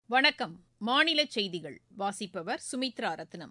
வணக்கம் மாநில செய்திகள் வாசிப்பவர் சுமித்ரா ரத்னம்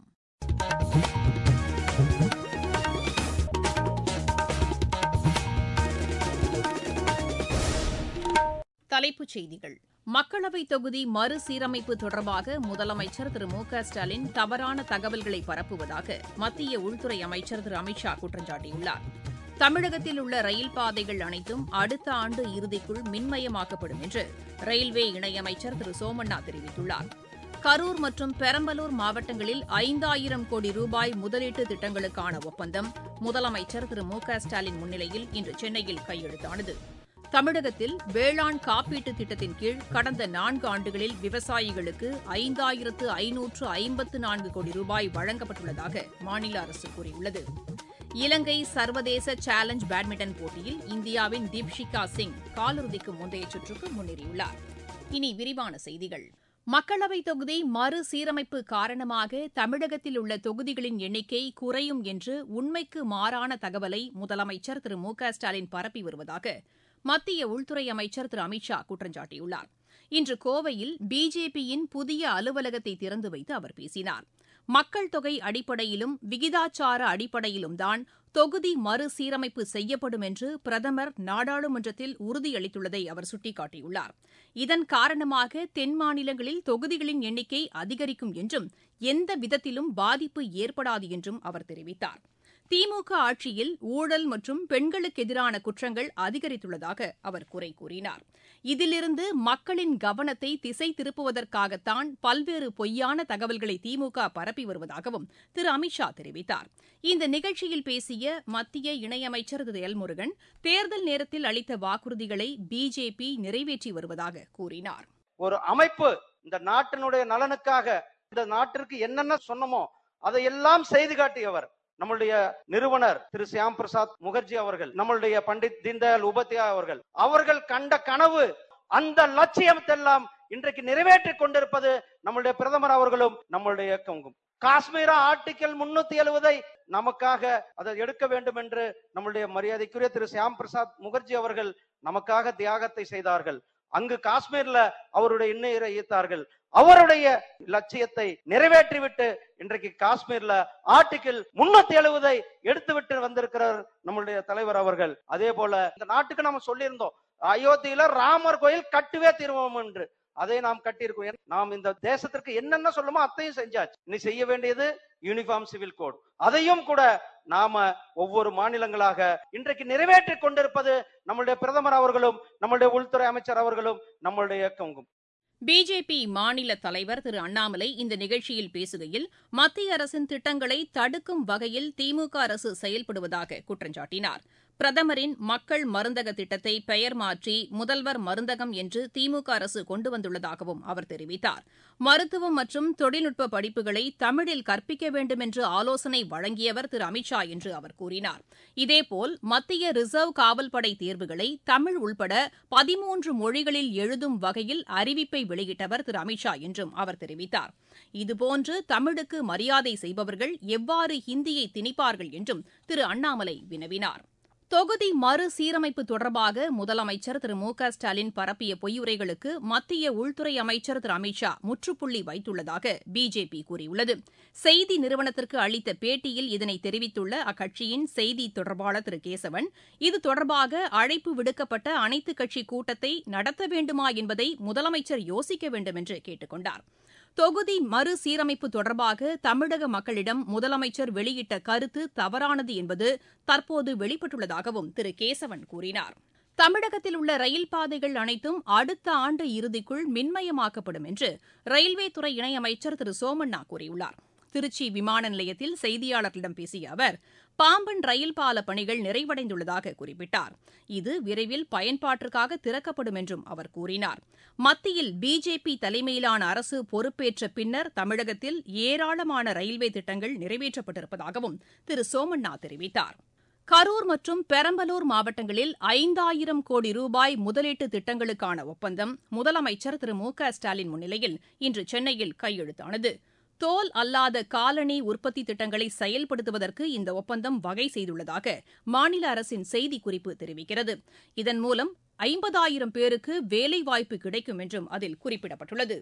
தலைப்புச் செய்திகள் மக்களவைத் தொகுதி மறுசீரமைப்பு தொடர்பாக முதலமைச்சர் திரு மு க ஸ்டாலின் தவறான தகவல்களை பரப்புவதாக மத்திய உள்துறை அமைச்சர் திரு அமித் ஷா குற்றம் சாட்டியுள்ளார் தமிழகத்தில் உள்ள ரயில் பாதைகள் அனைத்தும் அடுத்த ஆண்டு இறுதிக்குள் மின்மயமாக்கப்படும் என்று ரயில்வே இணையமைச்சர் திரு சோமண்ணா தெரிவித்துள்ளார் கரூர் மற்றும் பெரம்பலூர் மாவட்டங்களில் ஐந்தாயிரம் கோடி ரூபாய் முதலீட்டு திட்டங்களுக்கான ஒப்பந்தம் முதலமைச்சர் திரு மு க ஸ்டாலின் முன்னிலையில் இன்று சென்னையில் கையெழுத்தானது தமிழகத்தில் வேளாண் காப்பீட்டு திட்டத்தின் கீழ் கடந்த நான்கு ஆண்டுகளில் விவசாயிகளுக்கு ஐந்தாயிரத்து ஐநூற்று ஐம்பத்து நான்கு கோடி ரூபாய் வழங்கப்பட்டுள்ளதாக மாநில அரசு கூறியுள்ளது இலங்கை சர்வதேச சேலஞ்ச் பேட்மிண்டன் போட்டியில் இந்தியாவின் தீப்ஷிகா சிங் காலிறுதிக்கு முந்தைய சுற்றுக்கு முன்னேறியுள்ளார் இனி விரிவான செய்திகள் மக்களவைத் தொகுதி மறுசீரமைப்பு காரணமாக தமிழகத்தில் உள்ள தொகுதிகளின் எண்ணிக்கை குறையும் என்று உண்மைக்கு மாறான தகவலை முதலமைச்சர் திரு மு க ஸ்டாலின் பரப்பி வருவதாக மத்திய உள்துறை அமைச்சர் திரு அமித் ஷா குற்றம் சாட்டியுள்ளார் இன்று கோவையில் பிஜேபியின் புதிய அலுவலகத்தை திறந்து வைத்து அவர் பேசினார் மக்கள் தொகை அடிப்படையிலும் விகிதாச்சார அடிப்படையிலும் தான் தொகுதி மறுசீரமைப்பு செய்யப்படும் என்று பிரதமர் நாடாளுமன்றத்தில் உறுதியளித்துள்ளதை அவர் சுட்டிக்காட்டியுள்ளார் இதன் காரணமாக தென் மாநிலங்களில் தொகுதிகளின் எண்ணிக்கை அதிகரிக்கும் என்றும் எந்த விதத்திலும் பாதிப்பு ஏற்படாது என்றும் அவர் தெரிவித்தார் திமுக ஆட்சியில் ஊழல் மற்றும் பெண்களுக்கு எதிரான குற்றங்கள் அதிகரித்துள்ளதாக அவர் குறை கூறினார் இதிலிருந்து மக்களின் கவனத்தை திசை திருப்புவதற்காகத்தான் பல்வேறு பொய்யான தகவல்களை திமுக பரப்பி வருவதாகவும் திரு அமித் ஷா தெரிவித்தார் இந்த நிகழ்ச்சியில் பேசிய மத்திய இணையமைச்சர் திரு எல் முருகன் தேர்தல் நேரத்தில் அளித்த வாக்குறுதிகளை பிஜேபி நிறைவேற்றி வருவதாக கூறினார் ஒரு அமைப்பு இந்த நாட்டினுடைய நலனுக்காக இந்த நாட்டிற்கு என்னென்ன சொன்னமோ அதையெல்லாம் செய்து காட்டியவர் நம்மளுடைய நிறுவனர் திரு சியாம் பிரசாத் முகர்ஜி அவர்கள் நம்மளுடைய பண்டித் தீன்தயாள் உபாத்யாய் அவர்கள் அவர்கள் கண்ட கனவு அந்த லட்சியத்தெல்லாம் இன்றைக்கு நிறைவேற்றிக் கொண்டிருப்பது நம்மளுடைய பிரதமர் அவர்களும் நம்மளுடைய இயக்கமும் காஷ்மீரா ஆர்டிக்கல் முன்னூத்தி எழுவதை நமக்காக அதை எடுக்க வேண்டும் என்று நம்மளுடைய மரியாதைக்குரிய திரு சியாம் பிரசாத் முகர்ஜி அவர்கள் நமக்காக தியாகத்தை செய்தார்கள் அங்கு காஷ்மீர்ல அவருடைய இன்னுயிரை ஈர்த்தார்கள் அவருடைய லட்சியத்தை நிறைவேற்றிவிட்டு இன்றைக்கு காஷ்மீர்ல ஆர்டிகிள் முன்னூத்தி எழுவதை எடுத்துவிட்டு வந்திருக்கிறார் நம்மளுடைய தலைவர் அவர்கள் அதே போல இந்த நாட்டுக்கு நம்ம சொல்லியிருந்தோம் அயோத்தியில ராமர் கோயில் கட்டுவே தீர்வோம் என்று அதை நாம் கட்டியிருக்கோம் நாம் இந்த தேசத்திற்கு என்னென்ன சொல்லுமோ அத்தையும் செஞ்சாச்சு இனி செய்ய வேண்டியது யூனிஃபார்ம் சிவில் கோட் அதையும் கூட நாம ஒவ்வொரு மாநிலங்களாக இன்றைக்கு நிறைவேற்றிக் கொண்டிருப்பது நம்மளுடைய பிரதமர் அவர்களும் நம்மளுடைய உள்துறை அமைச்சர் அவர்களும் நம்மளுடைய இயக்கமும் பிஜேபி மாநில தலைவர் திரு அண்ணாமலை இந்த நிகழ்ச்சியில் பேசுகையில் மத்திய அரசின் திட்டங்களை தடுக்கும் வகையில் திமுக அரசு செயல்படுவதாக குற்றம் சாட்டினார் பிரதமரின் மக்கள் மருந்தக திட்டத்தை பெயர் மாற்றி முதல்வர் மருந்தகம் என்று திமுக அரசு கொண்டு வந்துள்ளதாகவும் அவர் தெரிவித்தார் மருத்துவம் மற்றும் தொழில்நுட்ப படிப்புகளை தமிழில் கற்பிக்க வேண்டும் என்று ஆலோசனை வழங்கியவர் திரு அமித் ஷா என்று அவர் கூறினார் இதேபோல் மத்திய ரிசர்வ் காவல்படை தேர்வுகளை தமிழ் உள்பட பதிமூன்று மொழிகளில் எழுதும் வகையில் அறிவிப்பை வெளியிட்டவர் திரு அமித் ஷா என்றும் அவர் தெரிவித்தார் இதுபோன்று தமிழுக்கு மரியாதை செய்பவர்கள் எவ்வாறு ஹிந்தியை திணிப்பார்கள் என்றும் திரு அண்ணாமலை வினவினார் தொகுதி மறுசீரமைப்பு தொடர்பாக முதலமைச்சர் திரு மு க ஸ்டாலின் பரப்பிய பொய்யுரைகளுக்கு மத்திய உள்துறை அமைச்சர் திரு அமித் ஷா முற்றுப்புள்ளி வைத்துள்ளதாக பிஜேபி கூறியுள்ளது செய்தி நிறுவனத்திற்கு அளித்த பேட்டியில் இதனை தெரிவித்துள்ள அக்கட்சியின் செய்தி தொடர்பாளர் திரு கேசவன் இது தொடர்பாக அழைப்பு விடுக்கப்பட்ட அனைத்துக் கட்சி கூட்டத்தை நடத்த வேண்டுமா என்பதை முதலமைச்சர் யோசிக்க வேண்டும் என்று கேட்டுக் கொண்டார் தொகுதி மறுசீரமைப்பு தொடர்பாக தமிழக மக்களிடம் முதலமைச்சர் வெளியிட்ட கருத்து தவறானது என்பது தற்போது வெளிப்பட்டுள்ளதாகவும் திரு கேசவன் கூறினார் தமிழகத்தில் உள்ள ரயில் பாதைகள் அனைத்தும் அடுத்த ஆண்டு இறுதிக்குள் மின்மயமாக்கப்படும் என்று ரயில்வே துறை இணையமைச்சர் திரு சோமண்ணா கூறியுள்ளார் திருச்சி விமான நிலையத்தில் செய்தியாளர்களிடம் பேசிய அவர் பாம்பன் ரயில் பால பணிகள் நிறைவடைந்துள்ளதாக குறிப்பிட்டார் இது விரைவில் பயன்பாட்டிற்காக திறக்கப்படும் என்றும் அவர் கூறினார் மத்தியில் பிஜேபி தலைமையிலான அரசு பொறுப்பேற்ற பின்னர் தமிழகத்தில் ஏராளமான ரயில்வே திட்டங்கள் நிறைவேற்றப்பட்டிருப்பதாகவும் திரு சோமண்ணா தெரிவித்தார் கரூர் மற்றும் பெரம்பலூர் மாவட்டங்களில் ஐந்தாயிரம் கோடி ரூபாய் முதலீட்டு திட்டங்களுக்கான ஒப்பந்தம் முதலமைச்சர் திரு மு க ஸ்டாலின் முன்னிலையில் இன்று சென்னையில் கையெழுத்தானது தோல் அல்லாத காலணி உற்பத்தி திட்டங்களை செயல்படுத்துவதற்கு இந்த ஒப்பந்தம் வகை செய்துள்ளதாக மாநில அரசின் செய்திக்குறிப்பு தெரிவிக்கிறது இதன் மூலம் ஐம்பதாயிரம் பேருக்கு வேலைவாய்ப்பு கிடைக்கும் என்றும் அதில் குறிப்பிடப்பட்டுள்ளது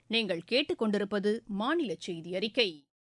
நீங்கள் கேட்டுக்கொண்டிருப்பது மாநில செய்தி அறிக்கை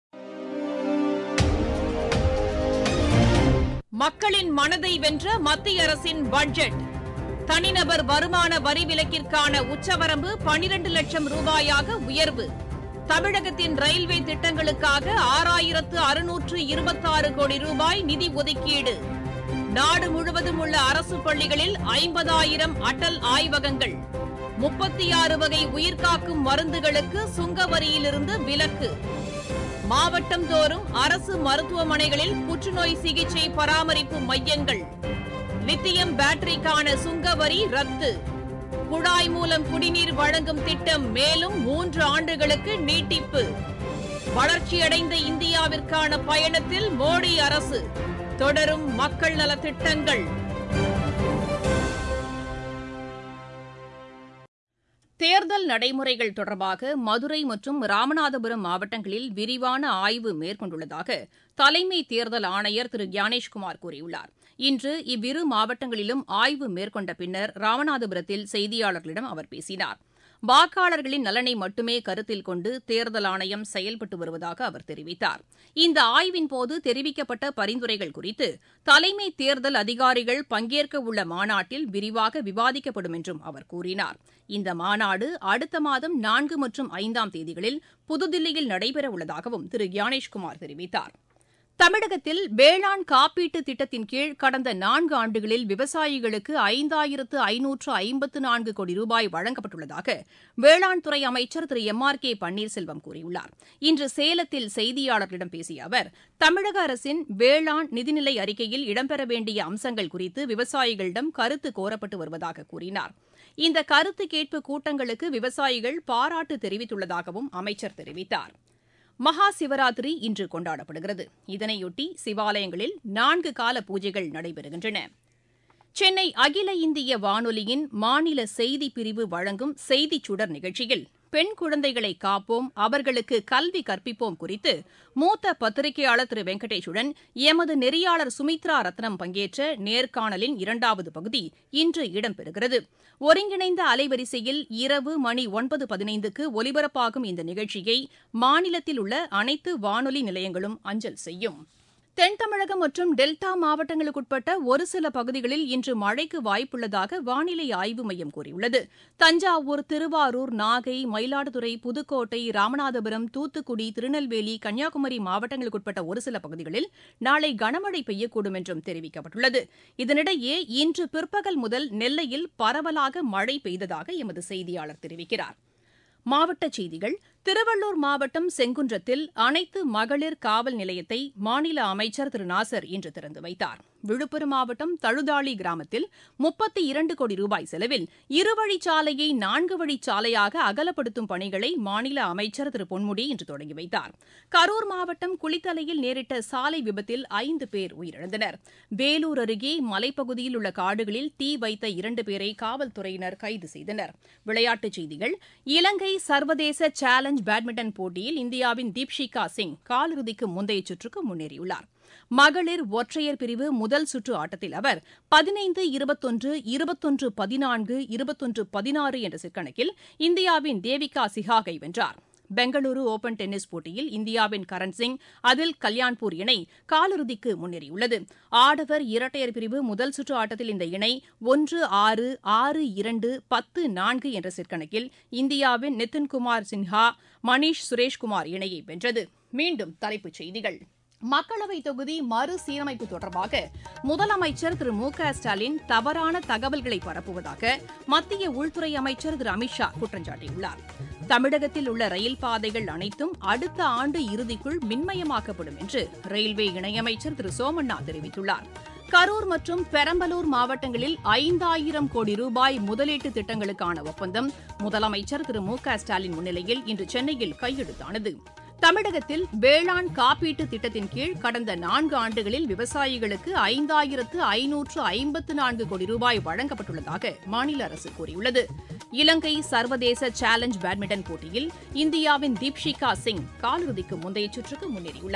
மக்களின் மனதை வென்ற மத்திய அரசின் பட்ஜெட் தனிநபர் வருமான வரி விலக்கிற்கான உச்சவரம்பு பனிரண்டு லட்சம் ரூபாயாக உயர்வு தமிழகத்தின் ரயில்வே திட்டங்களுக்காக ஆறாயிரத்து அறுநூற்று இருபத்தாறு கோடி ரூபாய் நிதி ஒதுக்கீடு நாடு முழுவதும் உள்ள அரசு பள்ளிகளில் ஐம்பதாயிரம் அடல் ஆய்வகங்கள் முப்பத்தி ஆறு வகை உயிர்காக்கும் மருந்துகளுக்கு சுங்க வரியிலிருந்து விலக்கு மாவட்டம் தோறும் அரசு மருத்துவமனைகளில் புற்றுநோய் சிகிச்சை பராமரிப்பு மையங்கள் லித்தியம் பேட்டரிக்கான சுங்க வரி ரத்து குழாய் மூலம் குடிநீர் வழங்கும் திட்டம் மேலும் மூன்று ஆண்டுகளுக்கு நீட்டிப்பு வளர்ச்சியடைந்த இந்தியாவிற்கான பயணத்தில் மோடி அரசு தொடரும் மக்கள் நலத் திட்டங்கள் தேர்தல் நடைமுறைகள் தொடர்பாக மதுரை மற்றும் ராமநாதபுரம் மாவட்டங்களில் விரிவான ஆய்வு மேற்கொண்டுள்ளதாக தலைமை தேர்தல் ஆணையர் திரு ஞானேஷ்குமார் கூறியுள்ளார் இன்று இவ்விரு மாவட்டங்களிலும் ஆய்வு மேற்கொண்ட பின்னர் ராமநாதபுரத்தில் செய்தியாளர்களிடம் அவர் பேசினார் வாக்காளர்களின் நலனை மட்டுமே கருத்தில் கொண்டு தேர்தல் ஆணையம் செயல்பட்டு வருவதாக அவர் தெரிவித்தார் இந்த ஆய்வின்போது தெரிவிக்கப்பட்ட பரிந்துரைகள் குறித்து தலைமை தேர்தல் அதிகாரிகள் பங்கேற்க உள்ள மாநாட்டில் விரிவாக விவாதிக்கப்படும் என்றும் அவர் கூறினார் இந்த மாநாடு அடுத்த மாதம் நான்கு மற்றும் ஐந்தாம் தேதிகளில் புதுதில்லியில் நடைபெறவுள்ளதாகவும் திரு ஞானேஷ்குமார் தெரிவித்தார் தமிழகத்தில் வேளாண் காப்பீட்டு திட்டத்தின் கீழ் கடந்த நான்கு ஆண்டுகளில் விவசாயிகளுக்கு ஐந்தாயிரத்து ஐநூற்று ஐம்பத்து நான்கு கோடி ரூபாய் வழங்கப்பட்டுள்ளதாக வேளாண் துறை அமைச்சர் திரு எம் ஆர் கே பன்னீர்செல்வம் கூறியுள்ளார் இன்று சேலத்தில் செய்தியாளர்களிடம் பேசிய அவர் தமிழக அரசின் வேளாண் நிதிநிலை அறிக்கையில் இடம்பெற வேண்டிய அம்சங்கள் குறித்து விவசாயிகளிடம் கருத்து கோரப்பட்டு வருவதாக கூறினார் இந்த கருத்து கேட்பு கூட்டங்களுக்கு விவசாயிகள் பாராட்டு தெரிவித்துள்ளதாகவும் அமைச்சர் தெரிவித்தார் மகா சிவராத்திரி இன்று கொண்டாடப்படுகிறது இதனையொட்டி சிவாலயங்களில் நான்கு கால பூஜைகள் நடைபெறுகின்றன சென்னை அகில இந்திய வானொலியின் மாநில செய்தி பிரிவு வழங்கும் செய்திச் சுடர் நிகழ்ச்சியில் பெண் குழந்தைகளை காப்போம் அவர்களுக்கு கல்வி கற்பிப்போம் குறித்து மூத்த பத்திரிகையாளர் திரு வெங்கடேஷுடன் எமது நெறியாளர் சுமித்ரா ரத்னம் பங்கேற்ற நேர்காணலின் இரண்டாவது பகுதி இன்று இடம்பெறுகிறது ஒருங்கிணைந்த அலைவரிசையில் இரவு மணி ஒன்பது பதினைந்துக்கு ஒலிபரப்பாகும் இந்த நிகழ்ச்சியை மாநிலத்தில் உள்ள அனைத்து வானொலி நிலையங்களும் அஞ்சல் செய்யும் தென் தமிழகம் மற்றும் டெல்டா மாவட்டங்களுக்குட்பட்ட ஒரு சில பகுதிகளில் இன்று மழைக்கு வாய்ப்புள்ளதாக வானிலை ஆய்வு மையம் கூறியுள்ளது தஞ்சாவூர் திருவாரூர் நாகை மயிலாடுதுறை புதுக்கோட்டை ராமநாதபுரம் தூத்துக்குடி திருநெல்வேலி கன்னியாகுமரி மாவட்டங்களுக்குட்பட்ட ஒரு சில பகுதிகளில் நாளை கனமழை பெய்யக்கூடும் என்றும் தெரிவிக்கப்பட்டுள்ளது இதனிடையே இன்று பிற்பகல் முதல் நெல்லையில் பரவலாக மழை பெய்ததாக எமது செய்தியாளர் தெரிவிக்கிறார் மாவட்டச் செய்திகள் திருவள்ளூர் மாவட்டம் செங்குன்றத்தில் அனைத்து மகளிர் காவல் நிலையத்தை மாநில அமைச்சர் திரு நாசர் இன்று திறந்து வைத்தார் விழுப்புரம் மாவட்டம் தழுதாளி கிராமத்தில் முப்பத்தி இரண்டு கோடி ரூபாய் செலவில் இருவழிச்சாலையை நான்கு வழிச்சாலையாக அகலப்படுத்தும் பணிகளை மாநில அமைச்சர் திரு பொன்முடி இன்று தொடங்கி வைத்தார் கரூர் மாவட்டம் குளித்தலையில் நேரிட்ட சாலை விபத்தில் ஐந்து பேர் உயிரிழந்தனர் வேலூர் அருகே மலைப்பகுதியில் உள்ள காடுகளில் தீ வைத்த இரண்டு பேரை காவல்துறையினர் கைது செய்தனர் விளையாட்டுச் செய்திகள் இலங்கை சர்வதேச சேலஞ்ச் பேட்மிண்டன் போட்டியில் இந்தியாவின் தீப்ஷிகா சிங் காலிறுதிக்கு முந்தைய சுற்றுக்கு முன்னேறியுள்ளார் மகளிர் ஒற்றையர் பிரிவு முதல் சுற்று ஆட்டத்தில் அவர் பதினைந்து இருபத்தொன்று இருபத்தொன்று பதினான்கு இருபத்தொன்று பதினாறு என்ற சிற்கணக்கில் இந்தியாவின் தேவிகா சிஹாகை வென்றார் பெங்களூரு ஓபன் டென்னிஸ் போட்டியில் இந்தியாவின் கரண் சிங் அதில் கல்யாண்பூர் இணை காலிறுதிக்கு முன்னேறியுள்ளது ஆடவர் இரட்டையர் பிரிவு முதல் சுற்று ஆட்டத்தில் இந்த இணை ஒன்று ஆறு ஆறு இரண்டு பத்து நான்கு என்ற சிற்கணக்கில் இந்தியாவின் நிதின்குமார் சின்ஹா மணீஷ் சுரேஷ்குமார் இணையை வென்றது மீண்டும் தலைப்புச் செய்திகள் மக்களவை தொகுதி மறுசீரமைப்பு தொடர்பாக முதலமைச்சர் திரு மு க ஸ்டாலின் தவறான தகவல்களை பரப்புவதாக மத்திய உள்துறை அமைச்சர் திரு அமித்ஷா குற்றம் சாட்டியுள்ளார் தமிழகத்தில் உள்ள ரயில் பாதைகள் அனைத்தும் அடுத்த ஆண்டு இறுதிக்குள் மின்மயமாக்கப்படும் என்று ரயில்வே இணையமைச்சர் திரு சோமண்ணா தெரிவித்துள்ளார் கரூர் மற்றும் பெரம்பலூர் மாவட்டங்களில் ஐந்தாயிரம் கோடி ரூபாய் முதலீட்டு திட்டங்களுக்கான ஒப்பந்தம் முதலமைச்சர் திரு மு க ஸ்டாலின் முன்னிலையில் இன்று சென்னையில் கையெழுத்தானது தமிழகத்தில் வேளாண் காப்பீட்டு திட்டத்தின் கீழ் கடந்த நான்கு ஆண்டுகளில் விவசாயிகளுக்கு ஐந்தாயிரத்து ஐநூற்று ஐம்பத்து நான்கு கோடி ரூபாய் வழங்கப்பட்டுள்ளதாக மாநில அரசு கூறியுள்ளது இலங்கை சர்வதேச சேலஞ்ச் பேட்மிண்டன் போட்டியில் இந்தியாவின் தீப்ஷிகா சிங் காலிறுதிக்கு முந்தைய சுற்றுக்கு முன்னேறியுள்ளார்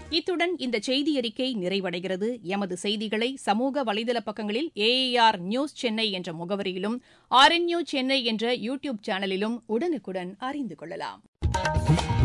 இத்துடன் இந்த செய்தி அறிக்கை நிறைவடைகிறது எமது செய்திகளை சமூக வலைதள பக்கங்களில் ஏஏஆர் நியூஸ் சென்னை என்ற முகவரியிலும் ஆர்என்யூ சென்னை என்ற யூ டியூப் சேனலிலும் உடனுக்குடன் அறிந்து கொள்ளலாம்